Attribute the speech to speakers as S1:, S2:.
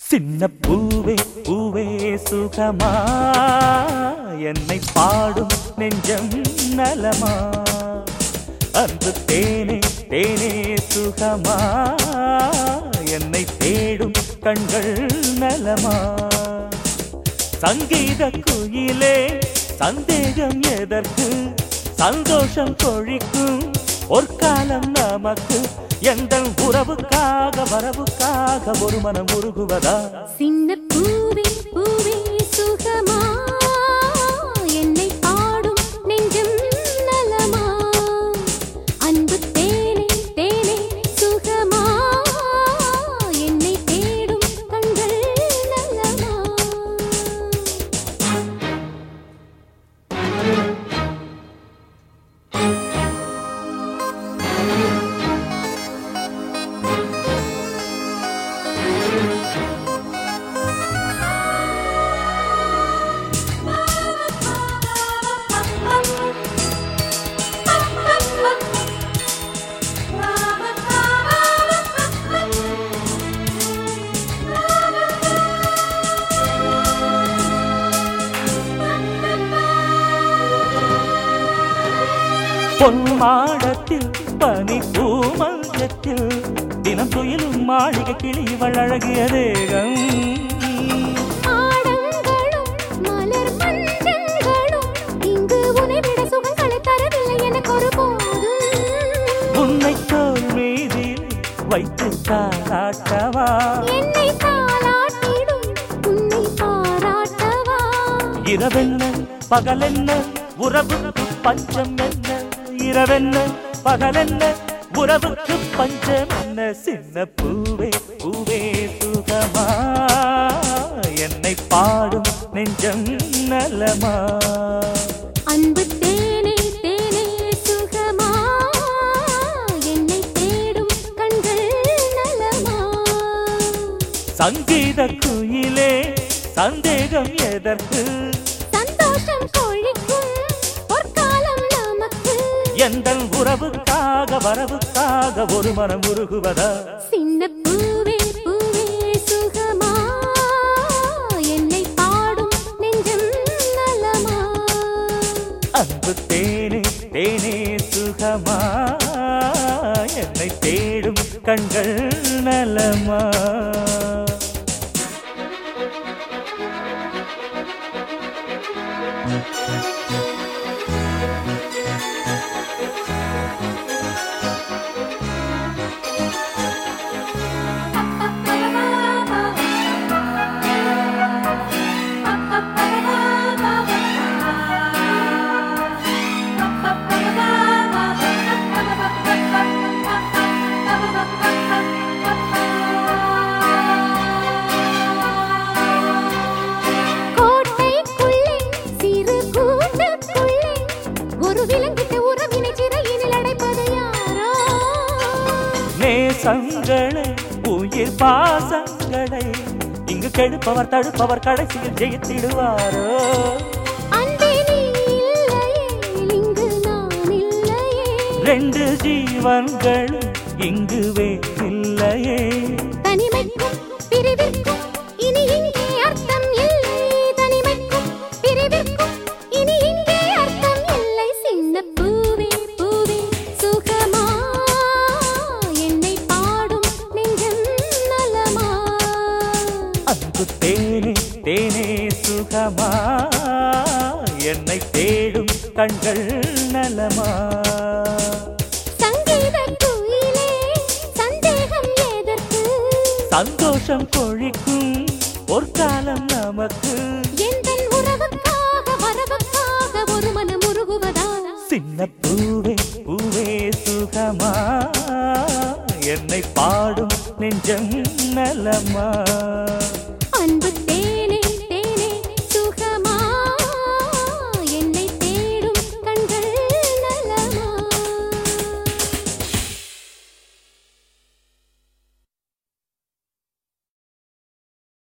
S1: சின்ன பூவே பூவே சுகமா என்னை பாடும் நெஞ்சம் நலமா அன்பு தேனே தேனே சுகமா என்னை தேடும் கண்கள் நலமா சங்கீத குயிலே சந்தேகம் எதற்கு சந்தோஷம் கொழிக்கும் பொற்காலம் நமக்கு எந்த உறவுக்காக வரவுக்காக ஒரு மனம் உருகுவதா
S2: சின்ன பூவே பூவே சுகமா என்னை பாடும் நெஞ்சம் நலமா அன்பு தேனே தேனே சுகமா என்னை தேடும் கண்கள் நலமா
S1: பொன்மாடத்தில் பனி பூமஞ்சத்தில் தினம் துயிலும் மாளிகை கிளி இவள் அழகிய தேகம்
S2: ஆடங்களும் மலர் மஞ்சங்களும் இங்கு உன்னை விட சுகங்களை தரவில்லை எனக்கு ஒருபோதும்
S1: உன்னை தோல் மீதில் வைத்து தாராட்டவா
S2: என்னை தாளாட்டிடும் உன்னை பாராட்டவா
S1: இரவென்ன பகலென்ன உறவுக்கு பஞ்சம் என்ன இரவென்ன பகலென்ன உறவுக்கு பஞ்சம் என்ன சின்ன பூவே பூவே சுகமா என்னை பாடும் நெஞ்சம் நலமா
S2: அன்பு தேனே தேனே சுகமா என்னை தேடும் கண்கள் நலமா
S1: சங்கீத குயிலே சந்தேகம் எதற்கு
S2: சந்தோஷம் கொழிக்கும் பொற்காலம் நமக்கு
S1: எந்த உறவுக்காக வரவுக்காக ஒரு மனம் உருகுவதா
S2: சின்ன பூவே பூவே சுகமா என்னை பாடும் நெஞ்சம் நலமா
S1: அன்பு தேனே தேனே சுகமா என்னை தேடும் கண்கள் நலமா
S2: கோட்டைக்குள்ளே சிறு கூண்டுக்குள்ளே ஒரு விலங்கிட்ட உறவினை சிறையினில் அடைப்பது யாரோ
S1: நேசங்களை உயிர் பாசங்களை இங்கு கெடுப்பவர் தடுப்பவர் கடைசியில் ஜெயித்திடுவாரோ
S2: அன்பே நீ இல்லையே இங்கு நான் இல்லையே
S1: ரெண்டு ஜீவன்களும் இங்கு இல்லையே
S2: தனிமைக்கும் பிரிவிற்கும் இனி இங்கே அர்த்தம் இல்லை தனிமைக்கும் பிரிவிற்கும் இனி இங்கே அர்த்தம் இல்லை சின்ன பூவே பூவே சுகமா என்னை பாடும் நெஞ்சம் நலமா
S1: அன்பு தேனே தேனே சுகமா என்னை தேடும் கண்கள் நலமா
S2: சங்கீத குயிலே சந்தேகம் எதற்கு
S1: சந்தோஷம் கொழிக்கும் பொற்காலம் நமக்கு
S2: எந்தன் உறவுக்காக வரவுக்காக ஒரு மனம் உருகுவதா
S1: சின்ன பூவே பூவே சுகமா என்னை பாடும் நெஞ்சம் நலமா